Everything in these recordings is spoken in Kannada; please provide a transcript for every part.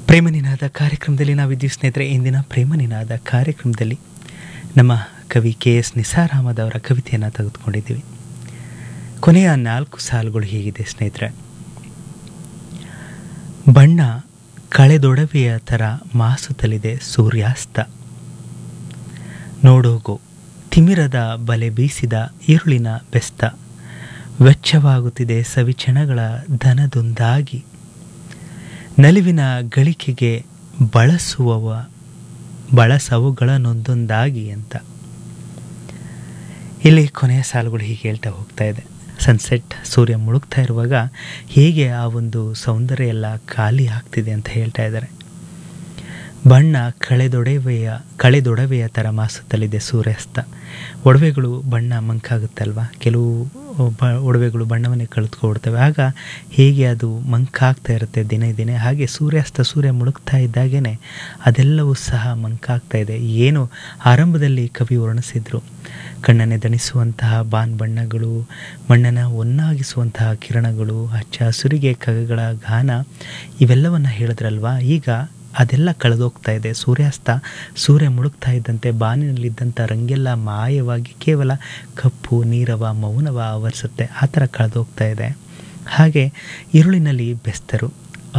ಪ್ರೇಮ ನಿನಾದ ಕಾರ್ಯಕ್ರಮದಲ್ಲಿ ನಾವಿದ್ದೀವಿ ಸ್ನೇಹಿತರೆ ಇಂದಿನ ಪ್ರೇಮ ನಿನಾದ ಕಾರ್ಯಕ್ರಮದಲ್ಲಿ ನಮ್ಮ ಕವಿ ಕೆ ಎಸ್ ನಿಸಾರ್ ಅಹಮದ್ ಅವರ ಕವಿತೆಯನ್ನು ತೆಗೆದುಕೊಂಡಿದ್ದೀವಿ ಕೊನೆಯ ನಾಲ್ಕು ಸಾಲುಗಳು ಹೀಗಿದೆ ಸ್ನೇಹಿತರೆ ಬಣ್ಣ ಕಳೆದೊಡವೆಯ ಥರ ಮಾಸುತ್ತಲಿದೆ ಸೂರ್ಯಾಸ್ತ ನೋಡೋಗೋ ತಿಮಿರದ ಬಲೆ ಬೀಸಿದ ಈರುಳಿನ ಬೆಸ್ತ ವೆಚ್ಚವಾಗುತ್ತಿದೆ ಸವಿಚಣಗಳ ಧನದೊಂದಾಗಿ ನಲಿವಿನ ಗಳಿಕೆಗೆ ಬಳಸುವವ ಬಳಸವುಗಳನ್ನೊಂದೊಂದಾಗಿ ಅಂತ ಇಲ್ಲಿ ಕೊನೆಯ ಸಾಲುಗಳು ಹೀಗೆ ಹೇಳ್ತಾ ಹೋಗ್ತಾ ಇದೆ ಸನ್ಸೆಟ್ ಸೂರ್ಯ ಮುಳುಗ್ತಾ ಇರುವಾಗ ಹೇಗೆ ಆ ಒಂದು ಸೌಂದರ್ಯ ಎಲ್ಲ ಖಾಲಿ ಆಗ್ತಿದೆ ಅಂತ ಹೇಳ್ತಾ ಇದ್ದಾರೆ ಬಣ್ಣ ಕಳೆದೊಡವೆಯ ಕಳೆದೊಡವೆಯ ಥರ ಮಾಸುತ್ತಲಿದೆ ಸೂರ್ಯಾಸ್ತ ಒಡವೆಗಳು ಬಣ್ಣ ಮಂಕಾಗುತ್ತಲ್ವ ಕೆಲವು ಬ ಒಡವೆಗಳು ಬಣ್ಣವನ್ನೇ ಕಳೆದುಕೊಡ್ತವೆ ಆಗ ಹೇಗೆ ಅದು ಮಂಕಾಗ್ತಾ ಇರುತ್ತೆ ದಿನೇ ದಿನೇ ಹಾಗೆ ಸೂರ್ಯಾಸ್ತ ಸೂರ್ಯ ಮುಳುಗ್ತಾ ಇದ್ದಾಗೇ ಅದೆಲ್ಲವೂ ಸಹ ಮಂಕಾಗ್ತಾ ಇದೆ ಏನು ಆರಂಭದಲ್ಲಿ ಕವಿ ವರ್ಣಿಸಿದ್ರು ಕಣ್ಣನ್ನೇ ದಣಿಸುವಂತಹ ಬಾನ್ ಬಣ್ಣಗಳು ಮಣ್ಣನ್ನು ಒನ್ನಾಗಿಸುವಂತಹ ಕಿರಣಗಳು ಹಚ್ಚ ಹಸುರಿಗೆ ಕಗಗಳ ಗಾನ ಇವೆಲ್ಲವನ್ನು ಹೇಳಿದ್ರಲ್ವಾ ಈಗ ಅದೆಲ್ಲ ಕಳೆದೋಗ್ತಾ ಇದೆ ಸೂರ್ಯಾಸ್ತ ಸೂರ್ಯ ಮುಳುಗ್ತಾ ಇದ್ದಂತೆ ಬಾನಿನಲ್ಲಿದ್ದಂಥ ರಂಗೆಲ್ಲ ಮಾಯವಾಗಿ ಕೇವಲ ಕಪ್ಪು ನೀರವ ಮೌನವ ಆವರಿಸುತ್ತೆ ಆ ಥರ ಕಳೆದೋಗ್ತಾ ಇದೆ ಹಾಗೆ ಈರುಳಿನಲ್ಲಿ ಬೆಸ್ತರು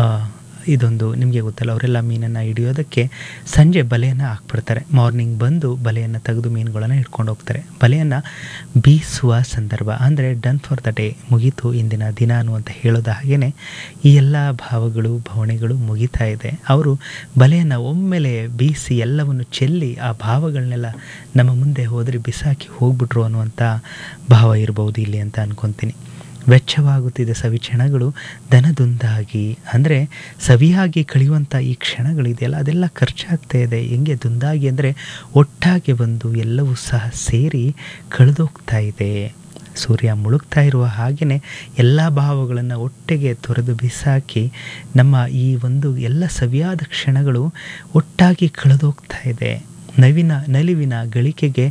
ಇದೊಂದು ನಿಮಗೆ ಗೊತ್ತಲ್ಲ ಅವರೆಲ್ಲ ಮೀನನ್ನು ಹಿಡಿಯೋದಕ್ಕೆ ಸಂಜೆ ಬಲೆಯನ್ನು ಹಾಕ್ಬಿಡ್ತಾರೆ ಮಾರ್ನಿಂಗ್ ಬಂದು ಬಲೆಯನ್ನು ತೆಗೆದು ಮೀನುಗಳನ್ನು ಹಿಡ್ಕೊಂಡು ಹೋಗ್ತಾರೆ ಬಲೆಯನ್ನು ಬೀಸುವ ಸಂದರ್ಭ ಅಂದರೆ ಡನ್ ಫಾರ್ ದ ಡೇ ಮುಗೀತು ಇಂದಿನ ದಿನ ಅನ್ನುವಂತ ಹೇಳೋದ ಹಾಗೆಯೇ ಈ ಎಲ್ಲ ಭಾವಗಳು ಭಾವನೆಗಳು ಮುಗಿತಾ ಇದೆ ಅವರು ಬಲೆಯನ್ನು ಒಮ್ಮೆಲೆ ಬೀಸಿ ಎಲ್ಲವನ್ನು ಚೆಲ್ಲಿ ಆ ಭಾವಗಳನ್ನೆಲ್ಲ ನಮ್ಮ ಮುಂದೆ ಹೋದರೆ ಬಿಸಾಕಿ ಹೋಗ್ಬಿಟ್ರು ಅನ್ನುವಂಥ ಭಾವ ಇರ್ಬೋದು ಇಲ್ಲಿ ಅಂತ ಅನ್ಕೊತೀನಿ ವೆಚ್ಚವಾಗುತ್ತಿದೆ ಸವಿಕ್ಷಣಗಳು ದನದುಂದಾಗಿ ಅಂದರೆ ಸವಿಯಾಗಿ ಕಳೆಯುವಂಥ ಈ ಕ್ಷಣಗಳಿದೆಯಲ್ಲ ಅದೆಲ್ಲ ಖರ್ಚಾಗ್ತಾ ಇದೆ ಹೆಂಗೆ ದುಂದಾಗಿ ಅಂದರೆ ಒಟ್ಟಾಗಿ ಬಂದು ಎಲ್ಲವೂ ಸಹ ಸೇರಿ ಕಳೆದೋಗ್ತಾ ಇದೆ ಸೂರ್ಯ ಮುಳುಗ್ತಾ ಇರುವ ಹಾಗೆಯೇ ಎಲ್ಲ ಭಾವಗಳನ್ನು ಒಟ್ಟಿಗೆ ತೊರೆದು ಬಿಸಾಕಿ ನಮ್ಮ ಈ ಒಂದು ಎಲ್ಲ ಸವಿಯಾದ ಕ್ಷಣಗಳು ಒಟ್ಟಾಗಿ ಕಳೆದೋಗ್ತಾ ಇದೆ ನವಿನ ನಲಿವಿನ ಗಳಿಕೆಗೆ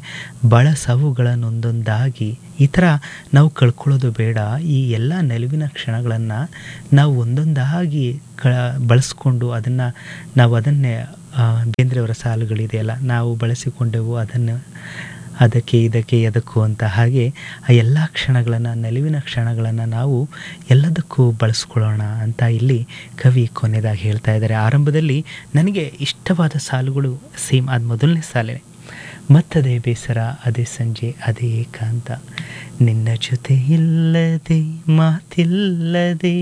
ಬಳಸವುಗಳನ್ನೊಂದೊಂದಾಗಿ ಈ ಥರ ನಾವು ಕಳ್ಕೊಳ್ಳೋದು ಬೇಡ ಈ ಎಲ್ಲ ನಲಿವಿನ ಕ್ಷಣಗಳನ್ನು ನಾವು ಒಂದೊಂದಾಗಿ ಕ ಬಳಸ್ಕೊಂಡು ಅದನ್ನು ನಾವು ಅದನ್ನೇ ಬೇಂದ್ರೆಯವರ ಸಾಲುಗಳಿದೆಯಲ್ಲ ನಾವು ಬಳಸಿಕೊಂಡೆವು ಅದನ್ನು ಅದಕ್ಕೆ ಇದಕ್ಕೆ ಎದಕ್ಕೂ ಅಂತ ಹಾಗೆ ಆ ಎಲ್ಲ ಕ್ಷಣಗಳನ್ನು ನಲಿವಿನ ಕ್ಷಣಗಳನ್ನು ನಾವು ಎಲ್ಲದಕ್ಕೂ ಬಳಸ್ಕೊಳ್ಳೋಣ ಅಂತ ಇಲ್ಲಿ ಕವಿ ಕೊನೆಯದಾಗಿ ಹೇಳ್ತಾ ಇದ್ದಾರೆ ಆರಂಭದಲ್ಲಿ ನನಗೆ ಇಷ್ಟವಾದ ಸಾಲುಗಳು ಸೇಮ್ ಅದು ಮೊದಲನೇ ಸಾಲೇ ಮತ್ತದೇ ಬೇಸರ ಅದೇ ಸಂಜೆ ಅದೇ ಏಕಾಂತ ನಿನ್ನ ಜೊತೆ ಇಲ್ಲದೆ ಮಾತಿಲ್ಲದೆ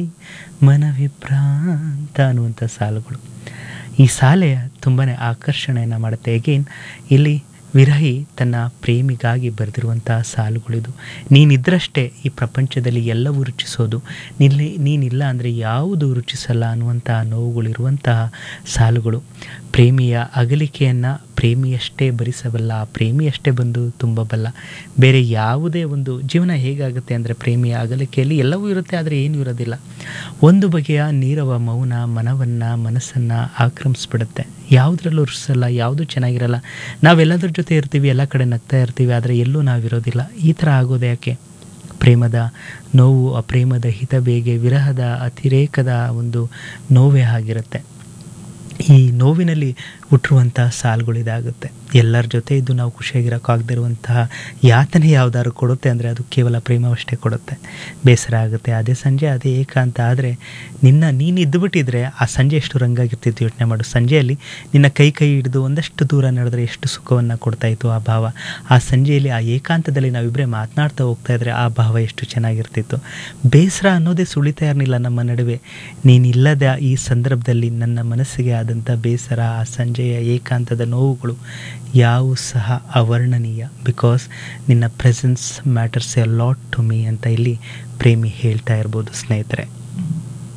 ಮನವಿಭ್ರಾಂತ ಅನ್ನುವಂಥ ಸಾಲುಗಳು ಈ ಸಾಲೆ ತುಂಬಾ ಆಕರ್ಷಣೆಯನ್ನು ಮಾಡುತ್ತೆ ಎಗೇನ್ ಇಲ್ಲಿ ವಿರಹಿ ತನ್ನ ಪ್ರೇಮಿಗಾಗಿ ಬರೆದಿರುವಂತಹ ಸಾಲುಗಳಿದು ನೀನಿದ್ರಷ್ಟೇ ಈ ಪ್ರಪಂಚದಲ್ಲಿ ಎಲ್ಲವೂ ರುಚಿಸೋದು ನಿಲ್ಲಿ ನೀನಿಲ್ಲ ಅಂದರೆ ಯಾವುದು ರುಚಿಸಲ್ಲ ಅನ್ನುವಂತಹ ನೋವುಗಳಿರುವಂತಹ ಸಾಲುಗಳು ಪ್ರೇಮಿಯ ಅಗಲಿಕೆಯನ್ನು ಪ್ರೇಮಿಯಷ್ಟೇ ಭರಿಸಬಲ್ಲ ಪ್ರೇಮಿಯಷ್ಟೇ ಬಂದು ತುಂಬಬಲ್ಲ ಬೇರೆ ಯಾವುದೇ ಒಂದು ಜೀವನ ಹೇಗಾಗುತ್ತೆ ಅಂದರೆ ಪ್ರೇಮಿಯ ಅಗಲಿಕೆಯಲ್ಲಿ ಎಲ್ಲವೂ ಇರುತ್ತೆ ಆದರೆ ಏನೂ ಇರೋದಿಲ್ಲ ಒಂದು ಬಗೆಯ ನೀರವ ಮೌನ ಮನವನ್ನು ಮನಸ್ಸನ್ನು ಆಕ್ರಮಿಸ್ಬಿಡುತ್ತೆ ಯಾವುದ್ರಲ್ಲೂ ರುಚಿಸಲ್ಲ ಯಾವುದೂ ಚೆನ್ನಾಗಿರಲ್ಲ ನಾವೆಲ್ಲದ್ರ ಜೊತೆ ಇರ್ತೀವಿ ಎಲ್ಲ ಕಡೆ ನಗ್ತಾ ಇರ್ತೀವಿ ಆದರೆ ಎಲ್ಲೂ ನಾವಿರೋದಿಲ್ಲ ಈ ಥರ ಆಗೋದು ಯಾಕೆ ಪ್ರೇಮದ ನೋವು ಅಪ್ರೇಮದ ಹಿತಬೇಗೆ ವಿರಹದ ಅತಿರೇಕದ ಒಂದು ನೋವೇ ಆಗಿರುತ್ತೆ ಈ ನೋವಿನಲ್ಲಿ ಹುಟ್ಟಿರುವಂತಹ ಸಾಲುಗಳು ಇದಾಗುತ್ತೆ ಎಲ್ಲರ ಜೊತೆ ಇದ್ದು ನಾವು ಖುಷಿಯಾಗಿರೋಕ್ಕಾಗದಿರುವಂತಹ ಯಾತನೆ ಯಾವುದಾದ್ರು ಕೊಡುತ್ತೆ ಅಂದರೆ ಅದು ಕೇವಲ ಪ್ರೇಮವಷ್ಟೇ ಕೊಡುತ್ತೆ ಬೇಸರ ಆಗುತ್ತೆ ಅದೇ ಸಂಜೆ ಅದೇ ಏಕಾಂತ ಆದರೆ ನಿನ್ನ ನೀನು ಇದ್ದುಬಿಟ್ಟಿದ್ರೆ ಆ ಸಂಜೆ ಎಷ್ಟು ರಂಗಾಗಿರ್ತಿತ್ತು ಯೋಚನೆ ಮಾಡು ಸಂಜೆಯಲ್ಲಿ ನಿನ್ನ ಕೈ ಕೈ ಹಿಡಿದು ಒಂದಷ್ಟು ದೂರ ನಡೆದ್ರೆ ಎಷ್ಟು ಸುಖವನ್ನು ಕೊಡ್ತಾಯಿತ್ತು ಆ ಭಾವ ಆ ಸಂಜೆಯಲ್ಲಿ ಆ ಏಕಾಂತದಲ್ಲಿ ನಾವಿಬ್ಬರೇ ಮಾತನಾಡ್ತಾ ಹೋಗ್ತಾ ಇದ್ರೆ ಆ ಭಾವ ಎಷ್ಟು ಚೆನ್ನಾಗಿರ್ತಿತ್ತು ಬೇಸರ ಅನ್ನೋದೇ ಸುಳಿತಾ ಇರಲಿಲ್ಲ ನಮ್ಮ ನಡುವೆ ನೀನಿಲ್ಲದ ಈ ಸಂದರ್ಭದಲ್ಲಿ ನನ್ನ ಮನಸ್ಸಿಗೆ ಆದಂಥ ಬೇಸರ ಆ ಸಂಜೆಯ ಏಕಾಂತದ ನೋವುಗಳು ಯಾವು ಸಹ ಅವರ್ಣನೀಯ ಬಿಕಾಸ್ ನಿನ್ನ presence matters a lot to me ಅಂತ ಇಲ್ಲಿ ಪ್ರೇಮಿ ಹೇಳ್ತಾ ಇರ್ಬೋದು ಸ್ನೇಹಿತರೆ